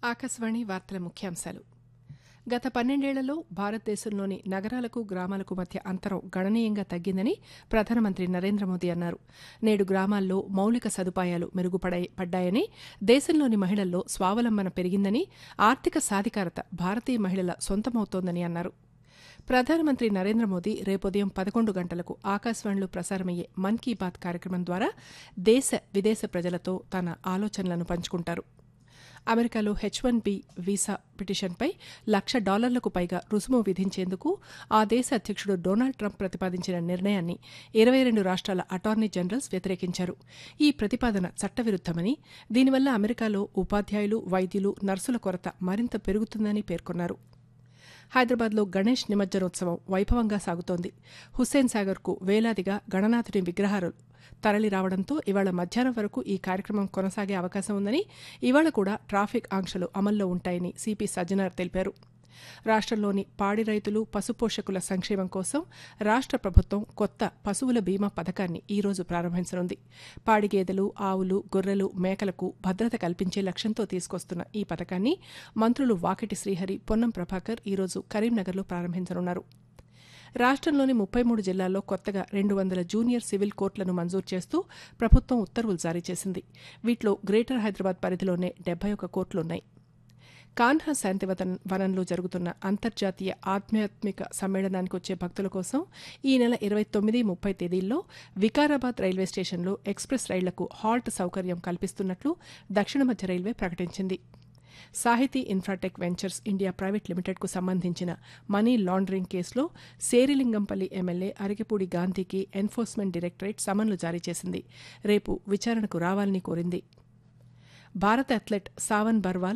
ఆకాశవాణి వార్తల ముఖ్యాంశాలు గత పన్నెండేళ్లలో భారతదేశంలోని నగరాలకు గ్రామాలకు మధ్య అంతరం గణనీయంగా తగ్గిందని ప్రధానమంత్రి నరేంద్ర మోదీ అన్నారు నేడు గ్రామాల్లో మౌలిక సదుపాయాలు మెరుగుపడ్డాయని దేశంలోని మహిళల్లో స్వావలంబన పెరిగిందని ఆర్థిక సాధికారత భారతీయ మహిళల సొంతమవుతోందని అన్నారు ప్రధానమంత్రి నరేంద్ర మోదీ రేపుదయం పదకొండు గంటలకు ఆకాశవాణిలో ప్రసారమయ్యే మన్ కీ బాత్ కార్యక్రమం ద్వారా దేశ విదేశ ప్రజలతో తన ఆలోచనలను పంచుకుంటారు అమెరికాలో హెచ్ వన్ బి వీసా పిటిషన్పై లక్ష డాలర్లకు పైగా రుసుము విధించేందుకు ఆ దేశ అధ్యక్షుడు డొనాల్డ్ ట్రంప్ ప్రతిపాదించిన నిర్ణయాన్ని ఇరవై రెండు రాష్ట్రాల అటార్నీ జనరల్స్ వ్యతిరేకించారు ఈ ప్రతిపాదన చట్టవిరుద్దమని దీనివల్ల అమెరికాలో ఉపాధ్యాయులు వైద్యులు నర్సుల కొరత మరింత పెరుగుతుందని పేర్కొన్నారు హైదరాబాద్లో గణేష్ నిమజ్జనోత్సవం వైభవంగా సాగుతోంది హుస్సేన్ సాగర్కు వేలాదిగా గణనాథుని విగ్రహాలు తరలి రావడంతో ఇవాళ మధ్యాహ్నం వరకు ఈ కార్యక్రమం కొనసాగే అవకాశం ఉందని ఇవాళ కూడా ట్రాఫిక్ ఆంక్షలు అమల్లో ఉంటాయని సిపి సజ్జనార్ తెలిపారు రాష్ట్రంలోని పాడి రైతులు పశుపోషకుల సంక్షేమం కోసం రాష్ట్ర ప్రభుత్వం కొత్త పశువుల బీమా పథకాన్ని ఈ రోజు ప్రారంభించనుంది పాడి గేదెలు ఆవులు గొర్రెలు మేకలకు భద్రత కల్పించే లక్ష్యంతో తీసుకొస్తున్న ఈ పథకాన్ని మంత్రులు వాకిటి శ్రీహరి పొన్నం ప్రభాకర్ ఈరోజు కరీంనగర్లో ప్రారంభించనున్నారు రాష్ట్రంలోని ముప్పై మూడు జిల్లాల్లో కొత్తగా రెండు వందల జూనియర్ సివిల్ కోర్టులను మంజూరు చేస్తూ ప్రభుత్వం ఉత్తర్వులు జారీ చేసింది వీటిలో గ్రేటర్ హైదరాబాద్ పరిధిలోనే డెబ్బై ఒక కోర్టులున్నాయి కాన్హా శాంతివతన్ వనంలో జరుగుతున్న అంతర్జాతీయ ఆధ్యాత్మిక సమ్మేళనానికి వచ్చే భక్తుల కోసం ఈ నెల ఇరవై తొమ్మిది ముప్పై తేదీల్లో వికారాబాద్ రైల్వే స్టేషన్లో ఎక్స్ప్రెస్ రైళ్లకు హాల్ట్ సౌకర్యం కల్పిస్తున్నట్లు దక్షిణ మధ్య రైల్వే ప్రకటించింది సాహితీ ఇన్ఫ్రాటెక్ వెంచర్స్ ఇండియా ప్రైవేట్ లిమిటెడ్కు సంబంధించిన మనీ లాండరింగ్ కేసులో సేరిలింగంపల్లి ఎమ్మెల్యే అరిగిపూడి గాంధీకి ఎన్ఫోర్స్మెంట్ డైరెక్టరేట్ సమన్లు జారీ చేసింది రేపు విచారణకు రావాలని కోరింది భారత అథ్లెట్ సావన్ బర్వాల్